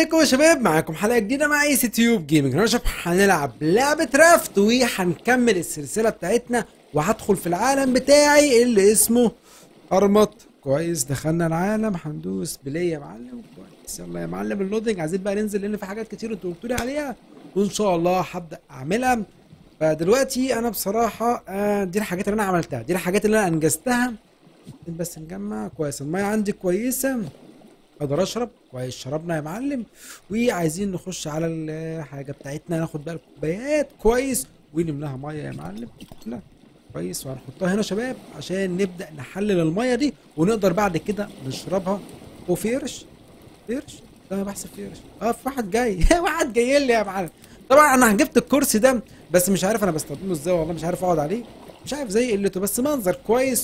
عليكم يا شباب معاكم حلقه جديده مع اي سي تيوب جيمنج النهارده شباب هنلعب لعبه رافت وهنكمل السلسله بتاعتنا وهدخل في العالم بتاعي اللي اسمه ارمط كويس دخلنا العالم هندوس بلاي يا معلم كويس يلا يا معلم اللودنج عايزين بقى ننزل لان في حاجات كتير انتوا قلتوا لي عليها وان شاء الله هبدا اعملها فدلوقتي انا بصراحه آه، دي الحاجات اللي انا عملتها دي الحاجات اللي انا انجزتها بس نجمع كويس الميه عندي كويسه اقدر اشرب كويس شربنا يا معلم وعايزين نخش على الحاجه بتاعتنا ناخد بقى الكوبايات كويس ونملاها ميه يا معلم لا كويس وهنحطها هنا يا شباب عشان نبدا نحلل الميه دي ونقدر بعد كده نشربها وفي قرش في قرش لا انا بحسب في قرش اه في واحد جاي واحد جاي لي يا معلم طبعا انا جبت الكرسي ده بس مش عارف انا بستخدمه ازاي والله مش عارف اقعد عليه مش عارف زي قلته بس منظر كويس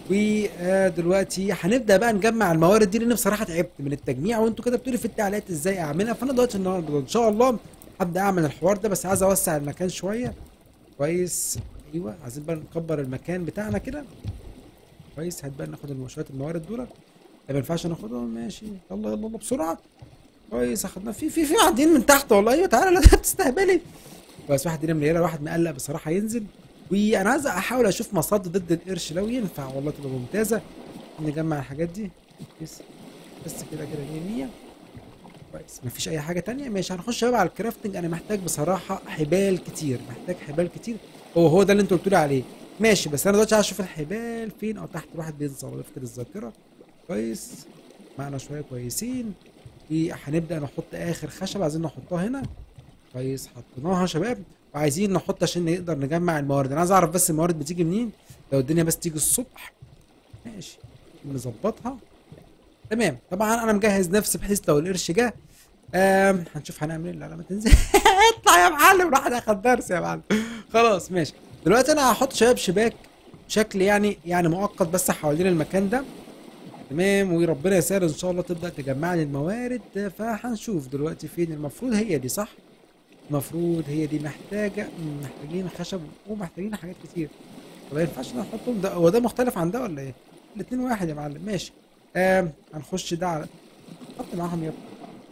ودلوقتي هنبدا بقى نجمع الموارد دي لان بصراحه تعبت من التجميع وانتوا كده بتقولوا في التعليقات ازاي اعملها فانا دلوقتي النهارده ان شاء الله هبدا اعمل الحوار ده بس عايز اوسع المكان شويه كويس ايوه عايزين بقى نكبر المكان بتاعنا كده كويس هات بقى ناخد شويه الموارد دول ما ينفعش ناخدهم ماشي يلا يلا يلا بسرعه كويس اخدنا في في في قاعدين من تحت والله ايوه تعالى لا تستهبلي كويس واحد ينام ليله واحد مقلق بصراحه ينزل وانا عايز احاول اشوف مصاد ضد القرش لو ينفع والله تبقى ممتازه نجمع الحاجات دي بس بس كده كده 100 100 كويس مفيش اي حاجه تانية ماشي هنخش بقى على الكرافتنج انا محتاج بصراحه حبال كتير محتاج حبال كتير هو هو ده اللي انتوا قلتوا لي عليه ماشي بس انا دلوقتي عايز اشوف الحبال فين او تحت الواحد بينسى ولا يفقد الذاكره كويس معنا شويه كويسين وهنبدا نحط اخر خشبه عايزين نحطها هنا كويس حطيناها يا شباب وعايزين نحط عشان نقدر نجمع الموارد انا عايز اعرف بس الموارد بتيجي منين لو الدنيا بس تيجي الصبح ماشي نظبطها تمام طبعا انا مجهز نفسي بحيث لو القرش جه آم، هنشوف هنعمل ايه لا لا ما تنزل اطلع يا معلم راح اخد درس يا معلم خلاص ماشي دلوقتي انا هحط شباب شباك بشكل يعني يعني مؤقت بس حوالين المكان ده تمام وربنا يسهل ان شاء الله تبدا تجمع لي الموارد فهنشوف دلوقتي فين المفروض هي دي صح المفروض هي دي محتاجه مم، محتاجين خشب ومحتاجين حاجات كتير ما ينفعش نحطهم ده هو ده مختلف عن ده ولا ايه الاتنين واحد يا معلم ماشي آم هنخش ده على حط معاهم يا ابني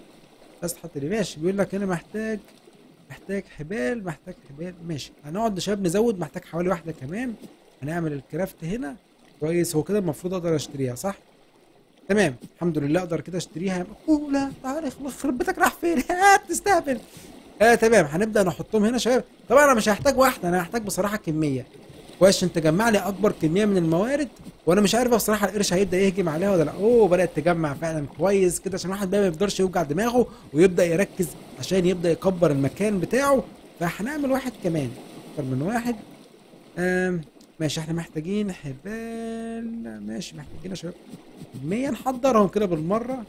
بس تحط لي ماشي بيقول لك هنا محتاج محتاج حبال محتاج حبال ماشي هنقعد يا شباب نزود محتاج حوالي واحده كمان هنعمل الكرافت هنا كويس هو كده المفروض اقدر اشتريها صح تمام الحمد لله اقدر كده اشتريها اوه لا تعالى خلاص خرب بيتك راح فين تستهبل آه تمام هنبدا نحطهم هنا يا شباب طبعا انا مش هحتاج واحده انا هحتاج بصراحه كميه كويس عشان تجمع لي اكبر كميه من الموارد وانا مش عارف بصراحه القرش هيبدا يهجم عليها ولا لا اوه بدات تجمع فعلا كويس كده عشان الواحد بقى ما يقدرش يوجع دماغه ويبدا يركز عشان يبدا يكبر المكان بتاعه فهنعمل واحد كمان اكتر من واحد آم ماشي احنا محتاجين حبال ماشي محتاجين يا شباب كميه نحضرهم كده بالمره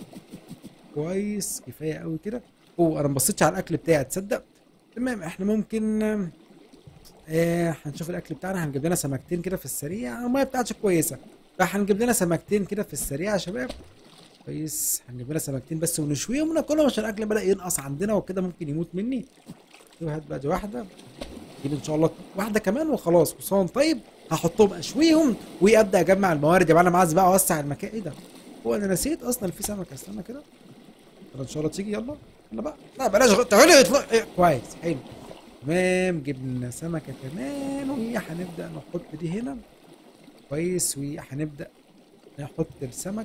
كويس كفايه قوي كده اوه انا ما بصيتش على الاكل بتاعي تصدق تمام احنا ممكن آم، آه هنشوف الاكل بتاعنا هنجيب لنا سمكتين كده في السريع الميه بتاعتي كويسه فهنجيب لنا سمكتين كده في السريع يا شباب كويس هنجيب لنا سمكتين بس ونشويهم وناكلهم عشان الاكل بدا ينقص عندنا وكده ممكن يموت مني هات بقى دي واحده نجيب ان شاء الله واحده كمان وخلاص وصان طيب هحطهم اشويهم وابدا اجمع الموارد يا معلم عايز بقى اوسع المكان ايه ده هو انا نسيت اصلا في سمكه استنى كده طب ان شاء الله تيجي يلا يلا بقى لا بلاش غ- تعالي اطلع إيه، كويس حلو تمام جبنا سمكه كمان وهنبدا نحط دي هنا كويس وهنبدا نحط السمك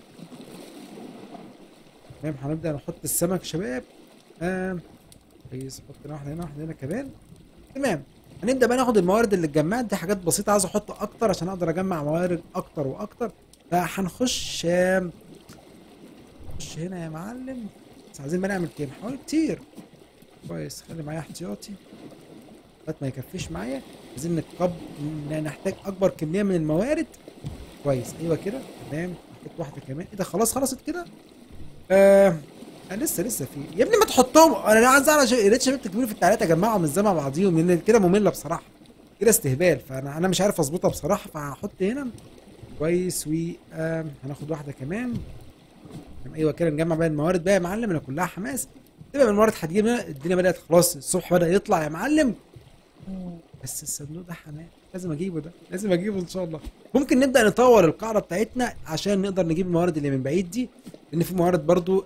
تمام هنبدا نحط السمك يا شباب آه. كويس حط واحده هنا واحده هنا كمان تمام هنبدا بقى ناخد الموارد اللي اتجمعت دي حاجات بسيطه عايز احط اكتر عشان اقدر اجمع موارد اكتر واكتر فهنخش آم، نخش هنا يا معلم بس عايزين بقى نعمل كام حوالي كتير كويس خلي معايا احتياطي لغايه ما يكفيش معايا عايزين نكب ن- نحتاج اكبر كميه من الموارد كويس ايوه كده تمام حطيت واحده كمان ايه ده خلاص خلصت كده آه آه، لسه لسه في يا ابني ما تحطهم انا عايز اعرف يا ريت شباب تكتبوا لي في التعليقات اجمعهم ازاي مع بعضيهم لان كده ممله بصراحه كده استهبال فانا انا مش عارف اظبطها بصراحه فهحط هنا كويس و آه هناخد واحده كمان تمام، ايوه كده نجمع بقى الموارد بقى يا معلم انا كلها حماس تبقى الموارد هتجيب لنا الدنيا بدات خلاص الصبح بدا يطلع يا معلم بس الصندوق ده حماس لازم اجيبه ده لازم اجيبه ان شاء الله ممكن نبدا نطور القاعده بتاعتنا عشان نقدر نجيب الموارد اللي من بعيد دي لان في موارد برضو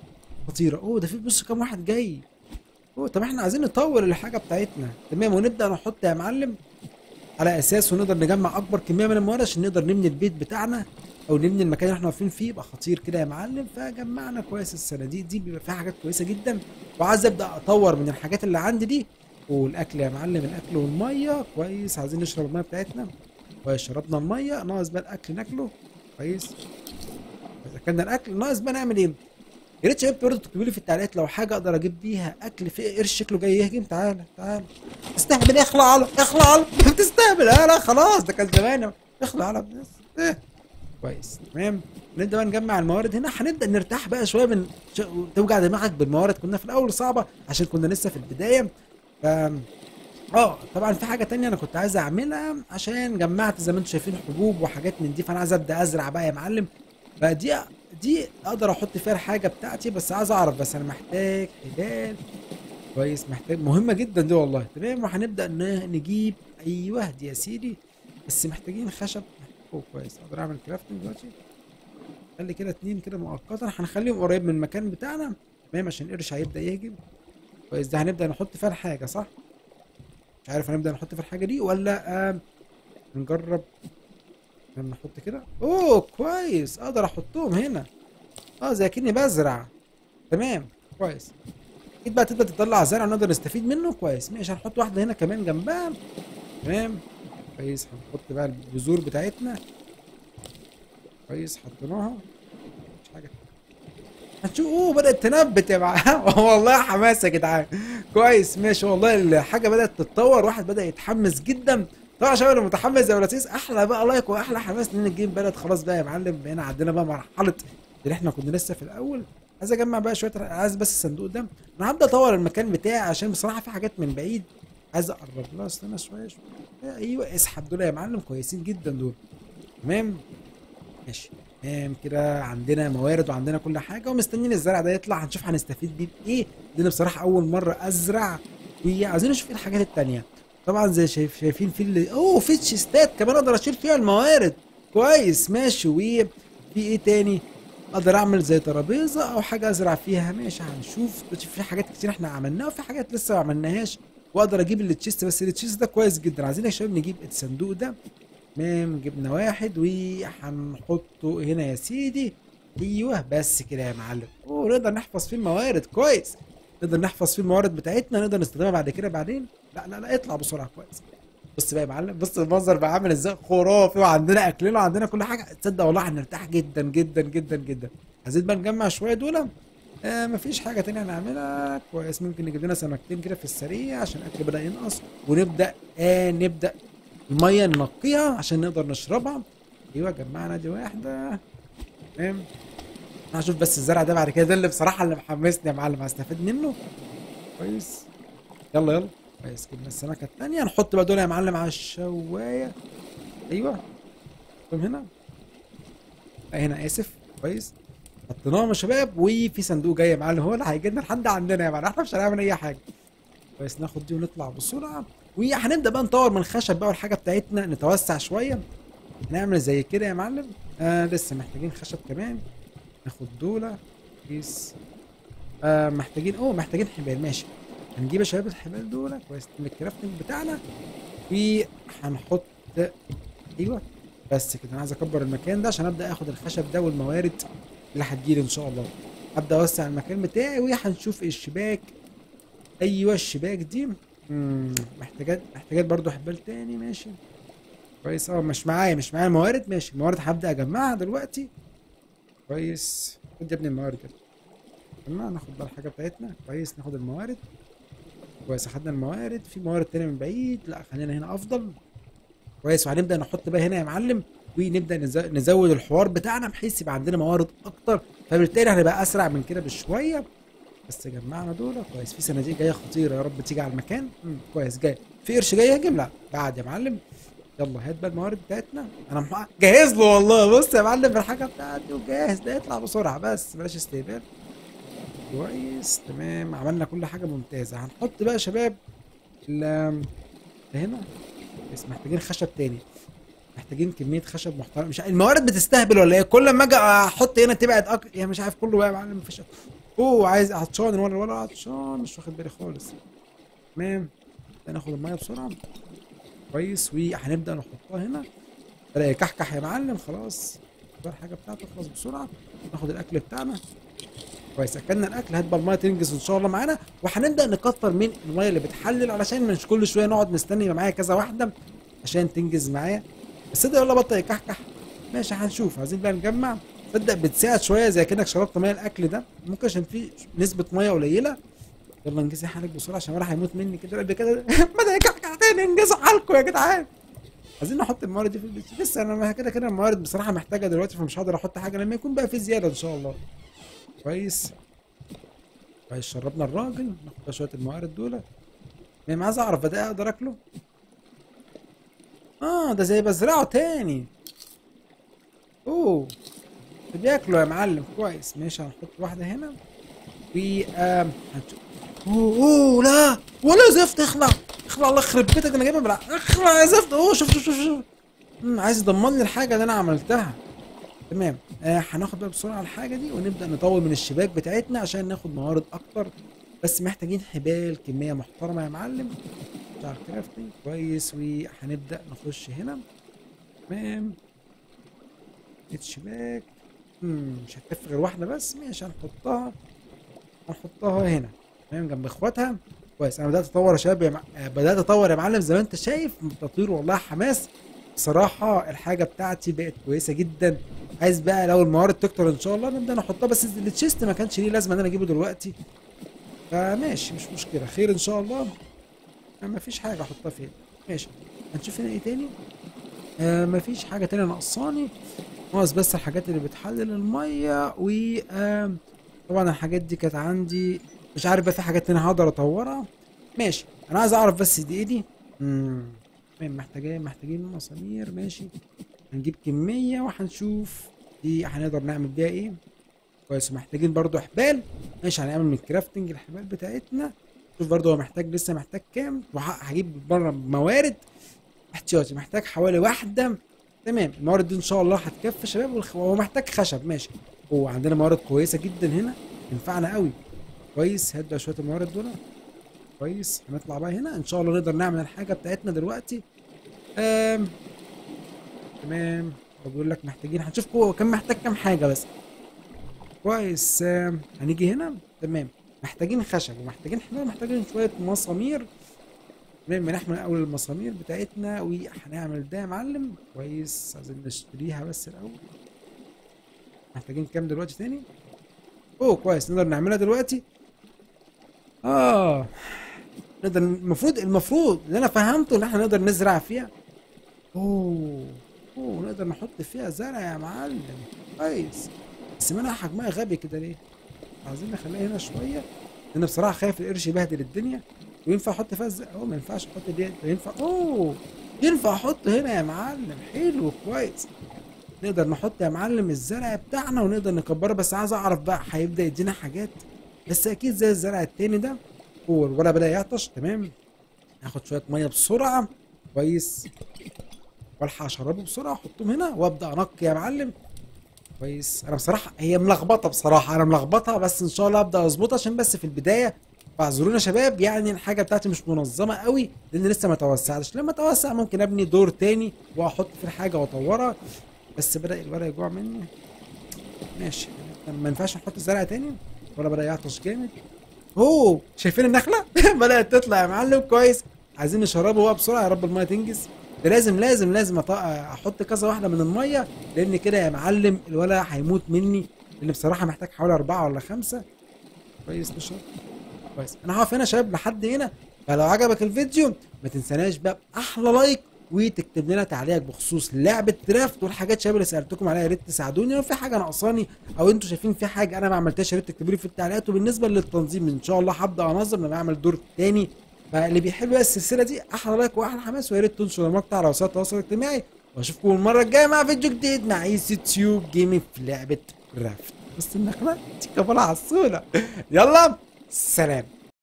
خطيره اوه ده في بص كام واحد جاي اوه طب احنا عايزين نطور الحاجه بتاعتنا تمام ونبدا نحط يا معلم على اساس ونقدر نجمع اكبر كميه من الموارد عشان نقدر نبني البيت بتاعنا او نبني المكان اللي احنا واقفين فيه يبقى خطير كده يا معلم فجمعنا كويس الصناديق دي بيبقى فيها حاجات كويسه جدا وعايز ابدا اطور من الحاجات اللي عندي دي والاكل يا معلم الاكل والميه كويس عايزين نشرب الميه بتاعتنا كويس شربنا الميه ناقص بقى الاكل ناكله كويس اذا كان الاكل ناقص بقى نعمل ايه يا ريت شباب برضه تكتبوا لي في التعليقات لو حاجه اقدر اجيب بيها اكل في قرش شكله جاي يهجم تعالى تعالى استهبل اخلع على اخلع على بتستهبل اه لا خلاص ده كان زمان اخلع على بس ايه كويس تمام نبدا بقى نجمع الموارد هنا هنبدا نرتاح بقى شويه من ش... توجع دماغك بالموارد كنا في الاول صعبه عشان كنا لسه في البدايه ف اه طبعا في حاجه تانية انا كنت عايز اعملها عشان جمعت زي ما انتم شايفين حبوب وحاجات من دي فانا عايز ابدا ازرع بقى يا معلم فدي دي اقدر احط فيها الحاجه بتاعتي بس عايز اعرف بس انا محتاج حبال كويس محتاج مهمه جدا دي والله تمام وهنبدا ن- نجيب ايوه دي يا سيدي بس محتاجين خشب اوه كويس اقدر اعمل كرافتنج دلوقتي خلي كده اتنين كده مؤقتا هنخليهم قريب من المكان بتاعنا تمام عشان القرش هيبدا يهجم كويس ده هنبدا نحط فيها الحاجه صح مش عارف هنبدا نحط فيها الحاجه دي ولا آه نجرب لما نحط كده اوه كويس اقدر احطهم هنا اه زي كاني بزرع تمام كويس اكيد بقى تبدا تطلع زرع نقدر نستفيد منه كويس ماشي هنحط واحده هنا كمان جنبها تمام كويس هنحط بقى البذور بتاعتنا كويس حطيناها مش حاجه هنشوف اوه بدات تنبت يا معلم والله حماس يا جدعان كويس ماشي والله الحاجه بدات تتطور واحد بدا يتحمس جدا طبعا عشان انا متحمس يا ولاتيس احلى بقى لايك واحلى حماس لان الجيم بدات خلاص بقى يا معلم بقينا عندنا بقى مرحله اللي احنا كنا لسه في الاول عايز اجمع بقى شويه عايز بس الصندوق ده انا هبدا اطور المكان بتاعي عشان بصراحه في حاجات من بعيد عايز اقرب لها استنى شويه شويه ايوه اسحب دول يا معلم كويسين جدا دول تمام ماشي تمام كده عندنا موارد وعندنا كل حاجه ومستنيين الزرع ده يطلع هنشوف هنستفيد بيه بايه لان بصراحه اول مره ازرع وعايزين نشوف ايه الحاجات التانية طبعا زي شايف شايفين في اللي اوه في تشيستات كمان اقدر اشيل فيها الموارد كويس ماشي وفي ايه تاني اقدر اعمل زي ترابيزه او حاجه ازرع فيها ماشي هنشوف في حاجات كتير احنا عملناها وفي حاجات لسه ما عملناهاش واقدر اجيب التشيست بس التشيست ده كويس جدا عايزين يا شباب نجيب الصندوق ده تمام جبنا واحد وهنحطه هنا يا سيدي ايوه بس كده يا معلم اوه نقدر نحفظ فيه الموارد كويس نقدر نحفظ فيه الموارد بتاعتنا نقدر نستخدمها بعد كده بعدين لا لا لا اطلع بسرعه كويس بص بقى يا معلم بص المنظر بقى عامل ازاي خرافي وعندنا اكلنا وعندنا كل حاجه تصدق والله هنرتاح جدا جدا جدا جدا عايزين بقى نجمع شويه دول آه مفيش حاجه تانية هنعملها كويس ممكن نجيب لنا سمكتين كده في السريع عشان الاكل بدا ينقص ونبدا آه نبدا الميه ننقيها عشان نقدر نشربها ايوه جمعنا دي واحده تمام هشوف بس الزرع ده بعد كده ده اللي بصراحه اللي محمسني يا معلم هستفيد منه كويس يلا يلا كويس جبنا السمكه الثانيه نحط بقى دول يا معلم على الشوايه ايوه قوم هنا آه هنا اسف كويس حطيناهم يا شباب وفي صندوق جاي يا معلم هو اللي هيجي لنا لحد عندنا يا معلم احنا مش هنعمل اي حاجه كويس ناخد دي ونطلع بسرعه وهنبدا بقى نطور من الخشب بقى والحاجه بتاعتنا نتوسع شويه نعمل زي كده يا معلم آه لسه محتاجين خشب كمان ناخد دولة كيس آه محتاجين اوه محتاجين حبال ماشي هنجيب يا شباب الحبال دول كويس من الكرافتنج بتاعنا وهنحط ايوه بس كده انا عايز اكبر المكان ده عشان ابدا اخد الخشب ده والموارد اللي هتجيلي ان شاء الله ابدا اوسع المكان بتاعي وهنشوف الشباك ايوه الشباك دي مم، محتاجات محتاجات برضو حبال تاني ماشي كويس اه مش معايا مش معايا موارد ماشي الموارد هبدا اجمعها دلوقتي كويس خد يا ابني الموارد كده جمع ناخد بقى الحاجه بتاعتنا كويس ناخد الموارد كويس اخدنا الموارد في موارد تانية من بعيد لا خلينا هنا افضل كويس وهنبدا نحط بقى هنا يا معلم ونبدا نز- نزود الحوار بتاعنا بحيث يبقى عندنا موارد اكتر فبالتالي هنبقى اسرع من كده بشويه بس جمعنا دول كويس في صناديق جايه خطيره يا رب تيجي على المكان مم. كويس جاي في قرش جاي يهجم لا بعد يا معلم يلا هات بقى الموارد بتاعتنا انا مح... جاهز له والله بص يا معلم الحاجه بتاعتي وجاهز ده يطلع بسرعه بس بلاش استهبال كويس تمام عملنا كل حاجه ممتازه هنحط بقى يا شباب ال هنا بس محتاجين خشب تاني محتاجين كميه خشب محترم مش عارف- الموارد بتستهبل ولا ايه كل ما اجي احط هنا تبعد أك... يعني مش عارف كله بقى يا معلم مفيش اوه عايز عطشان الولد الولد عطشان مش واخد بالي خالص تمام ناخد الميه بسرعه كويس وهنبدا نحطها هنا بدا يكحكح يا معلم خلاص اختار الحاجه بتاعته خلاص بسرعه ناخد الاكل بتاعنا كويس اكلنا الاكل هات بقى الميه تنجز ان شاء الله معانا وهنبدا نكتر من الميه اللي بتحلل علشان مش كل شويه نقعد مستني يبقى معايا كذا واحده عشان تنجز معايا بس ده يلا بطل يكحكح ماشي هنشوف عايزين بقى نجمع تصدق بتساعد شويه زي كانك شربت ميه الاكل ده ممكن عشان في نسبه ميه قليله يلا انجزي حالك بسرعه عشان الولد هيموت مني كده قبل كده بدا يكحكح تاني انجزوا حالكم يا جدعان عايزين نحط الموارد دي في البيت لسه انا كده كده الموارد بصراحه محتاجه دلوقتي فمش هقدر احط حاجه لما يكون بقى في زياده ان شاء الله كويس كويس شربنا الراجل ناخد بقى شويه الموارد دول يعني عايز اعرف ده اقدر اكله اه ده زي بزرعه تاني اوه ده بياكله يا معلم كويس ماشي هنحط واحده هنا و آم، هنشوف اوه اوه لا ولا زفت اخلع اخلع الله يخرب بيتك انا جايبها بالع اخلع يا زفت اوه شوف شوف شوف شوف مم، عايز يضمن لي الحاجه اللي انا عملتها تمام آه هناخد بقى بسرعه الحاجه دي ونبدا نطول من الشباك بتاعتنا عشان ناخد موارد اكتر بس محتاجين حبال كميه محترمه يا معلم بتاع الكرافتنج كويس وهنبدا نخش هنا تمام الشباك مم، مش هتكفي غير واحده بس ماشي هنحطها هنحطها هنا تمام جنب اخواتها كويس انا بدات اطور يا شباب يا مع... آه، بدات اطور يا معلم زي ما انت شايف تطوير والله حماس بصراحه الحاجه بتاعتي بقت كويسه جدا عايز بقى لو الموارد تكتر ان شاء الله نبدا نحطها بس التشيست ما كانش ليه لازمه ان انا اجيبه دلوقتي فماشي مش مشكله خير ان شاء الله ما فيش حاجه احطها فين ماشي هنشوف هنا ايه تاني آه ما فيش حاجه تانية ناقصاني ناقص بس الحاجات اللي بتحلل الميه و آه طبعا الحاجات دي كانت عندي مش عارف بقى في حاجات تانية هقدر اطورها ماشي انا عايز اعرف بس دي ايه دي امم تمام محتاجين محتاجين مسامير ماشي هنجيب كمية وهنشوف دي هنقدر نعمل بيها ايه كويس محتاجين برضو حبال ماشي هنعمل من الكرافتنج الحبال بتاعتنا شوف برضو هو محتاج لسه محتاج كام وهجيب بره موارد احتياطي محتاج حوالي واحدة تمام الموارد دي ان شاء الله هتكفي يا شباب والخ- هو محتاج خشب ماشي هو عندنا موارد كويسة جدا هنا تنفعنا قوي كويس هات بقى شوية الموارد دول كويس هنطلع بقى هنا ان شاء الله نقدر نعمل الحاجة بتاعتنا دلوقتي آم. تمام هو بيقول لك محتاجين هنشوف هو كان محتاج كام حاجة بس كويس آم، هنيجي هنا تمام محتاجين خشب ومحتاجين حبال محتاجين شوية مسامير تمام بنحمل اول المسامير بتاعتنا وهنعمل ده يا معلم كويس عايزين نشتريها بس الاول محتاجين كام دلوقتي تاني اوه كويس نقدر نعملها دلوقتي اه نقدر المفروض المفروض اللي انا فهمته ان احنا نقدر نزرع فيها اوه اوه نقدر نحط فيها زرع يا معلم كويس بس منها حجمها غبي كده ليه عايزين نخليها هنا شويه لان بصراحه خايف القرش يبهدل الدنيا وينفع احط فيها الزرع اوه ما ينفعش احط دي ده ينفع اوه ينفع احط هنا يا معلم حلو كويس نقدر نحط يا معلم الزرع بتاعنا ونقدر نكبره بس عايز اعرف بقى هيبدا يدينا حاجات بس اكيد زي الزرع التاني ده هو الولد بدا يعطش تمام هاخد شويه ميه بسرعه كويس والحق اشربه بسرعه احطهم هنا وابدا انقي يا معلم كويس انا بصراحه هي ملخبطه بصراحه انا ملخبطه بس ان شاء الله ابدا اظبطها عشان بس في البدايه فاعذرونا يا شباب يعني الحاجه بتاعتي مش منظمه قوي لان لسه ما توسعتش لما توسع ممكن ابني دور تاني واحط في الحاجه واطورها بس بدا الورق يجوع مني ماشي ما ينفعش نحط زرع تاني ولا بدا يعطش جامد اوه شايفين النخله بدات تطلع يا معلم كويس عايزين نشربه بقى بسرعه يا رب الميه تنجز ده لازم لازم لازم أط- احط كذا واحده من الميه لان كده يا معلم الولد هيموت مني اللي بصراحه محتاج حوالي اربعه ولا خمسه كويس نشرب كويس انا هقف هنا يا شباب لحد هنا فلو عجبك الفيديو ما تنساناش بقى باحلى لايك وتكتب لنا تعليق بخصوص لعبه درافت والحاجات شباب اللي سالتكم عليها يا ريت تساعدوني لو في حاجه ناقصاني او انتوا شايفين في حاجه انا ما عملتهاش يا ريت تكتبوا لي في التعليقات وبالنسبه للتنظيم ان شاء الله هبدا انظم لما اعمل دور تاني فاللي بيحب بقى السلسله دي احلى لايك واحلى حماس ويا ريت تنشروا المقطع على وسائل التواصل الاجتماعي واشوفكم المره الجايه مع فيديو جديد مع ايسي تيوب جيمنج في لعبه درافت بس النخله دي كفاله عسوله يلا سلام